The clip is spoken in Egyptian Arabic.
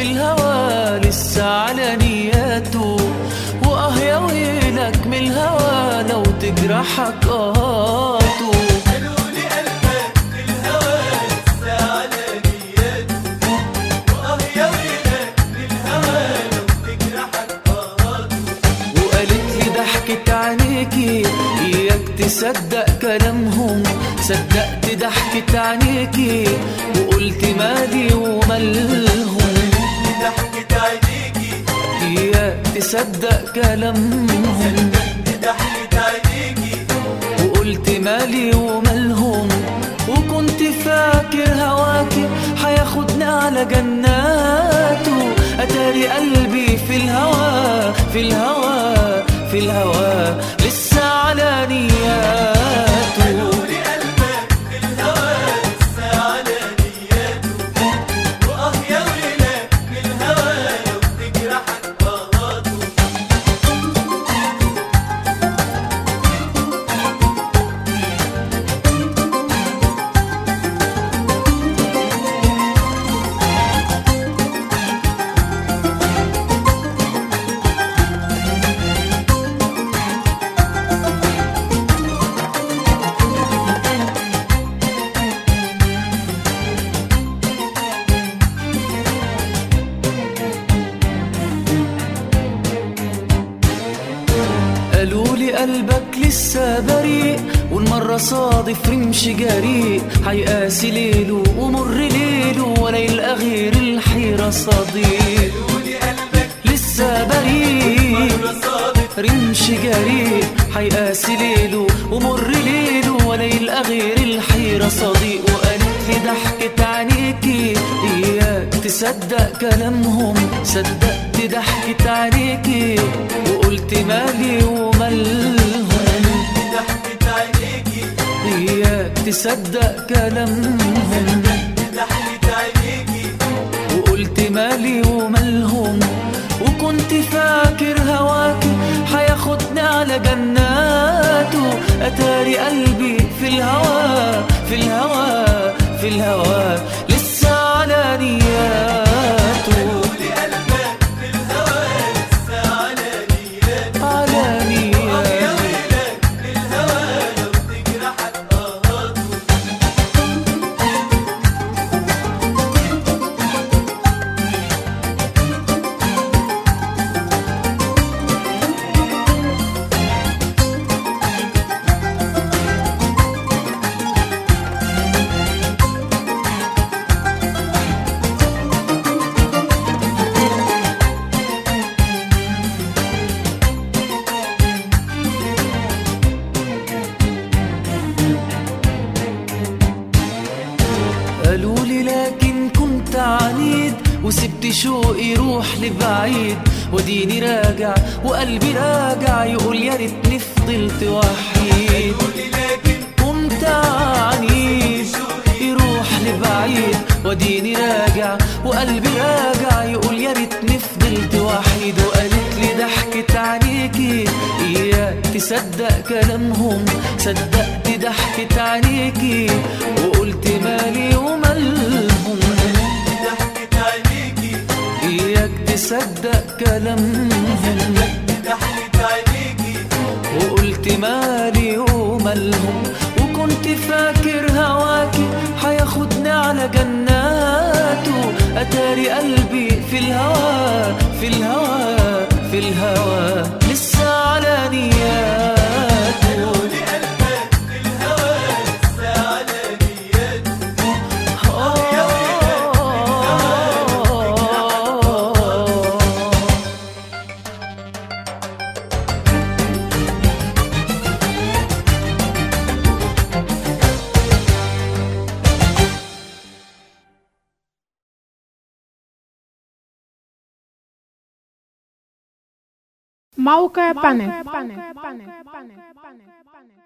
الهوى لسه على نياته واه يا ويلك من الهوى لو تجرحك قاته وقالت لي ضحكت عينيكي اياك تصدق كلامهم صدقت ضحكت عينيكي وقلت مالي ومالهم ضحكت عينيكي اياك تصدق كلامهم ضحكت عينيكي وقلت مالي ومالهم وكنت فاكر هواكي هياخدني على جناته اتاري قلبي في الهوى في الهوى في الهوى لسه على نياته قولي قلبك في الهوى لسه على نياته واه يا ويلك من الهوى لو تجرحك غلطه قالوا لي قلبك لسه بريء والمرة صادف رمش جريء هيقاسي ليله ومر ليله ولا يلقى غير الحيرة صديق قولي قلبك لسه بريء صادق رمش جريء هيقاسي ليله ومر ليله ولا يلقى غير الحيرة صديق وقالت لي ضحكت عينيكي اياك تصدق كلامهم صدقت ضحكت عينيكي وقلت مالي ومالهم ضحكت عينيكي اياك تصدق كلامهم ضحكت عينيكي وقلت مالي ومالهم وكنت فاكر هواكي هياخدني على جناته اتاري قلبي في الهوى في الهوى في الهوى لسه على نياته قولي قلبك في الهوى لسه على نياته على يا نياته ويلك من الهوى لو تجرحك غلطه قالوا لي لكن كنت عنيد وسبت شوقي يروح لبعيد وديني راجع وقلبي راجع يقول يا ريتني فضلت وحيد قولي لكن كنت عنيد يروح لبعيد وديني راجع وقلبي راجع يقول يا ريتني فضلت وحيد وقالت لي ضحكت عليكي اياك تصدق كلامهم صدقت ضحكت عليكي وقلت مالي ومالهم ضحكت عينيكي اياك تصدق كلامهم ضحكت عينيكي وقلت مالي ومالهم وكنت فاكر هواكي هياخدني على جناته اتاري قلبي في الهوى في الهوى في الهوى لسه على نياته قولي قلبك في الهوى لسه على نياته آه موقع بانل